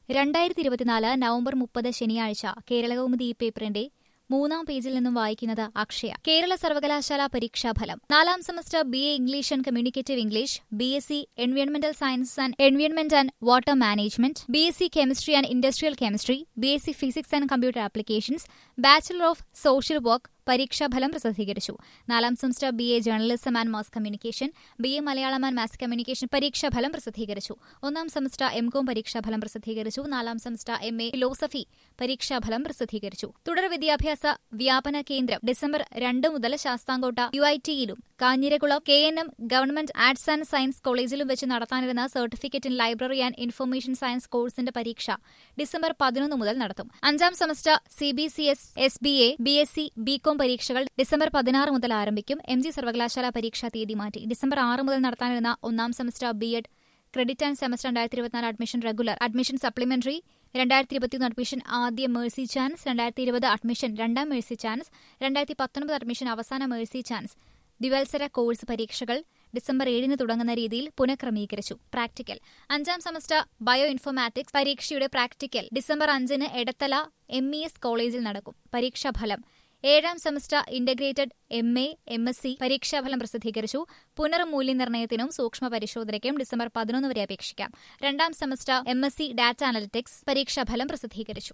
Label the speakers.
Speaker 1: രണ്ടായിരത്തി ഇരുപത്തിനാല് നവംബർ മുപ്പത് ശനിയാഴ്ച കേരളകൗമുദി ഈ പേപ്പറിന്റെ മൂന്നാം പേജിൽ നിന്നും വായിക്കുന്നത് അക്ഷയ കേരള സർവകലാശാല പരീക്ഷാഫലം നാലാം semester B A English and communicative English B S C എൻവയോൺമെന്റൽ sciences and environment and water management B S C chemistry and industrial chemistry B S C physics and computer applications bachelor of social work പരീക്ഷാഫലം പ്രസിദ്ധീകരിച്ചു നാലാം semester B A journalism and mass communication B A Malayalam and mass communication പരീക്ഷാഫലം പ്രസിദ്ധീകരിച്ചു ഒന്നാം semester M com പരീക്ഷാഫലം പ്രസിദ്ധീകരിച്ചു നാലാം semester M A philosophy പരീക്ഷാഫലം പ്രസിദ്ധീകരിച്ചു തുടർ വിദ്യാഭ്യാസ വ്യാപന കേന്ദ്രം ഡിസംബർ രണ്ട് മുതൽ ശാസ്താംകോട്ട യു ഐ ടിയിലും Kanjirakulam K N M government arts and science കോളേജിലും വെച്ച് നടത്താനിരുന്ന certificate in library and information science കോഴ്സിന്റെ പരീക്ഷ ഡിസംബർ പതിനൊന്ന് മുതൽ നടത്തും അഞ്ചാം semester C B C S S B A B S C B com പരീക്ഷകൾ ഡിസംബർ പതിനാറ് മുതൽ ആരംഭിക്കും എം ജി സർവകലാശാല പരീക്ഷാ തീയതി മാറ്റി ഡിസംബർ ആറ് മുതൽ നടത്താനിരുന്ന ഒന്നാം semester B Ed credit and semester രണ്ടായിരത്തി ഇരുപത്തിനാല് അഡ്മിഷൻ റെഗുലർ അഡ്മിഷൻ സപ്ലിമെന്ററി രണ്ടായിരത്തി ഇരുപത്തിയൊന്ന് അഡ്മിഷൻ ആദ്യ മേഴ്സി ചാൻസ് രണ്ടായിരത്തി ഇരുപത് അഡ്മിഷൻ രണ്ടാം മേഴ്സി ചാൻസ് രണ്ടായിരത്തി പത്തൊൻപത് അഡ്മിഷൻ അവസാന മേഴ്സി ചാൻസ് ദ്വിവത്സര കോഴ്സ് പരീക്ഷകൾ ഡിസംബർ ഏഴിന് തുടങ്ങുന്ന രീതിയിൽ പുനഃക്രമീകരിച്ചു പ്രാക്ടിക്കൽ അഞ്ചാം സെമസ്റ്റർ ബയോ ഇൻഫോർമാറ്റിക്സ് പരീക്ഷയുടെ പ്രാക്ടിക്കൽ ഡിസംബർ അഞ്ചിന് എടത്തല എം ഇ എസ് കോളേജിൽ നടക്കും പരീക്ഷാഫലം ഏഴാം semester integrated M A M S C പരീക്ഷാഫലം പ്രസിദ്ധീകരിച്ചു പുനർമൂല്യനിർണ്ണയത്തിനും സൂക്ഷ്മ പരിശോധനയ്ക്കും ഡിസംബർ പതിനൊന്ന് വരെ അപേക്ഷിക്കാം രണ്ടാം semester M S C data analytics പരീക്ഷാഫലം പ്രസിദ്ധീകരിച്ചു